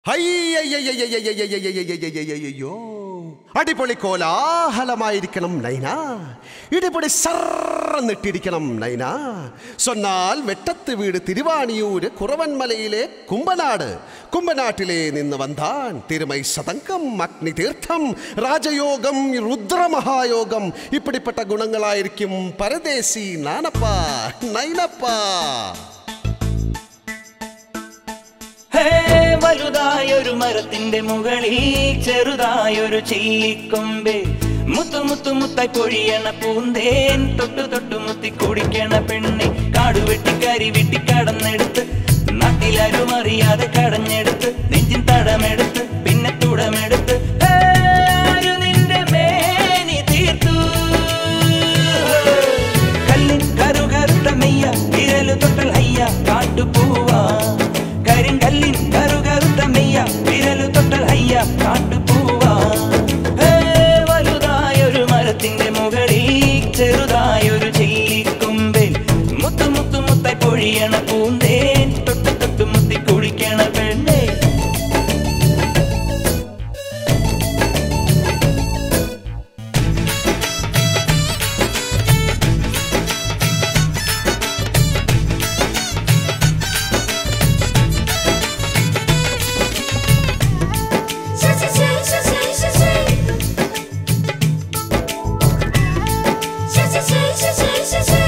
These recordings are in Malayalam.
അയ്യോ അടിപൊളി കോലാഹലമായിരിക്കണം നൈന ഇടിപൊളി സർന്നിട്ടിരിക്കണം നൈന സൊന്നാൽ വെട്ടത്ത് വീട് തിരുവാണിയൂര് കുറവൻമലയിലെ കുമ്പനാട് കുമ്പനാട്ടിലെ നിന്ന് വന്താൻ തിരുമൈ സതങ്കം അഗ്നി തീർത്ഥം രാജയോഗം രുദ്രമഹായോഗം ഇപ്പിടിപ്പെട്ട ഗുണങ്ങളായിരിക്കും പരദേശി നാനപ്പ നൈനപ്പ ഹേ വലുതായൊരു മരത്തിന്റെ മുകളിൽ ചെറുതായൊരു ചില്ലിക്കൊമ്പ് മുത്തു മുത്തു മുത്തായി പൊഴിയണ പൂന്തേൻ തൊട്ടു തൊട്ടു മുത്തി കുടിക്കണ പെണ്ണെ കാടുവെട്ടി കരി വെട്ടി കടന്നെടുത്ത് നാട്ടിലാരും അറിയാതെ കടഞ്ഞെടുത്ത് നെഞ്ചിൻ തടമെടുത്ത് പിന്നെ തുടമെടുത്ത് ഹേ, ആരു നിന്റെ മേനി തീർത്തു കല്ലിൻ കറുകറുത്ത മെയ്യ വിരലു തൊട്ടൽ അയ്യ കാട്ടുപൂവാ കരിങ്കല്ലിൻ കറുകറുത്ത മെയ്യ വിരലു തൊട്ടൽ അയ്യ കാട്ടുപൂവാ ഹേ, വലുതായൊരു മരത്തിന്റെ മുകളിൽ ചെറുതായൊരു ചെല്ലിക്കൊമ്പിൽ മുത്തു മുത്തു മുത്തായി പൊഴിയണ പൂന്തേൻ തൊട്ടു തൊട്ടു മുത്തി കുടിക്കണ പെണ്ണേ 睡睡睡睡睡睡睡，睡睡睡睡睡睡睡。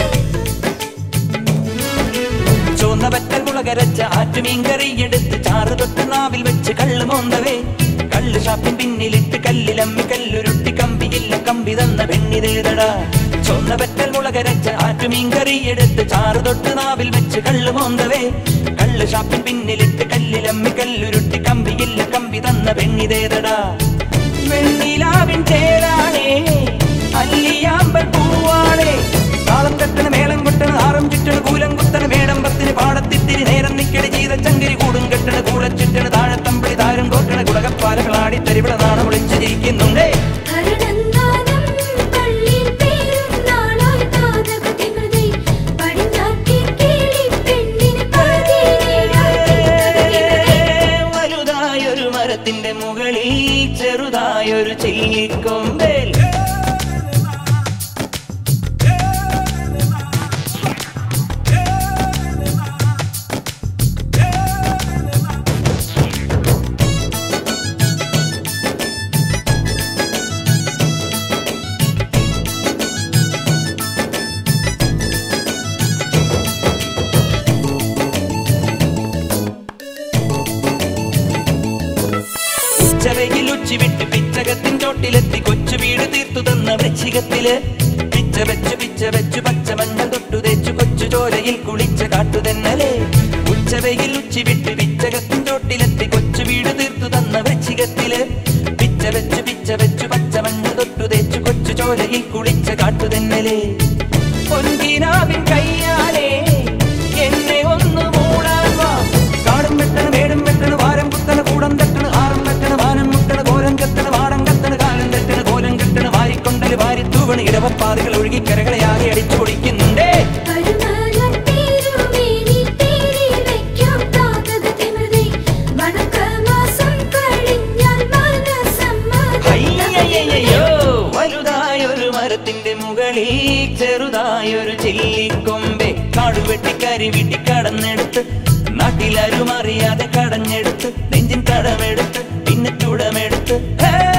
ചുവന്ന പറ്റൽ മുളകരച്ച ആറ്റുമീൻകറി എടുത്ത് ചാറ് തൊട്ട് നാവിൽ വെച്ച് കള്ള് മോന്തവേ കള്ള് ഷാപ്പിൻ പിന്നിലിട്ട് കല്ലിലമ്മി കല്ലുരുട്ടി കമ്പിയില്ല കമ്പി തന്ന പെണ്ണിതേതടാ ചുവന്ന പറ്റൽ മുളകരച്ച ആറ്റുമീൻകറി എടുത്ത് ചാറ് തൊട്ട് നാവിൽ വെച്ച് കള്ള് മോന്തവേ കള്ള് ഷാപ്പിൻ പിന്നിലിട്ട് കല്ലിലമ്മി കല്ലുരുട്ടി കമ്പിയില്ല കമ്പി തന്ന പെണ്ണിതേതടാ വെണ്ണിലാവിൻ ചേരാണേ അല്ലിയാമ്പൽ പൂവാണേ താളം കെട്ടണ മേളം കൊട്ടണ ആറും ചുറ്റണ കൂലം കുത്തണ മേടമ്പത്തിന് പാടത്തിത്തിരി നേരം നിക്കണ ചെയ്ത ചങ്കിരി കൂടും കെട്ടണ കൂടച്ചുറ്റണ താഴത്തമ്പിളി താരം കോട്ടണ കുടകപ്പാലകളാടി തരിവിള നാണം വിളിച്ചു ചിരിക്കുന്നുണ്ടേ ഹരനന്ദാനം പള്ളിയിൽ പേരുന്നാളായി താതകതിമൃതി പടിഞ്ഞാറ്റി കിളി പെണ്ണിന് പതിനേഴായി വലുതായൊരു മരത്തിന്റെ മുകളിൽ ചെറുതായൊരു ചെല്ലിക്കൊമ്പേൽ ഉച്ചവയിൽ ഉച്ചി വിട്ട് പിച്ചകത്തിൻ ചോട്ടിലെത്തി കൊച്ചു വീട് തീർത്തു തന്ന വൃശ്ചികത്തില് പിച്ച വെച്ചു പിച്ച വെച്ചു പച്ചമഞ്ഞൾ തൊട്ടു തേച്ചു കൊച്ചു ചോരയിൽ കുളിച്ച കാട്ടുതെന്നലെ ഉച്ചവയിൽ ഉച്ചി വിട്ട് പിച്ചകത്തിൻ ചോട്ടിലെത്തി കൊച്ചു വീട് തീർത്തു തന്ന വൃശ്ചികത്തില് പിച്ച വെച്ചു പിച്ച വെച്ചു പച്ചമഞ്ഞൾ തൊട്ടു തേച്ചു കൊച്ചു ചോരയിൽ കുളിച്ച കാട്ടുതെന്നലെ പൊൻകിനാവിൻ കയ്യാലേ എന്നെ ഒന്ന് മൂടാൻ വാ കാടും വെട്ടണ മേടും വെട്ടണ വാരം കുത്തണ കൂടം തട്ടണ ആറും വെട്ടണ വാനം മുട്ടണ കോലം കത്തണ വാടം കത്തണ കാലം തെറ്റണ കോലം കെട്ടണ വാരിക്കൊണ്ടല് വാരി തൂവണ ഇടവപ്പാതകൾ ഒഴുകി കരകളെ ആകെ അടിച്ചു പൊടിക്കുന്നുണ്ടേ കരുണാലൻ പേരുമേനി പേരി വയ്ക്കാം താതകതിമൃതി വണക്കമാസം കഴിഞ്ഞാൽ അയ്യയ്യയ്യോ മനസ്സമ്മതം വലുതായൊരു മരത്തിന്റെ മുകളിൽ ചെറുതായൊരു ചില്ലിക്കൊമ്പെ കാടുവെട്ടി കരി വിട്ടി കടന്നെടുത്ത് നാട്ടിലാരും അറിയാതെ കടഞ്ഞെടുത്ത് നെഞ്ചിൻ കടമെടുത്ത് പിന്നെ തുടമെടുത്ത് ഹേ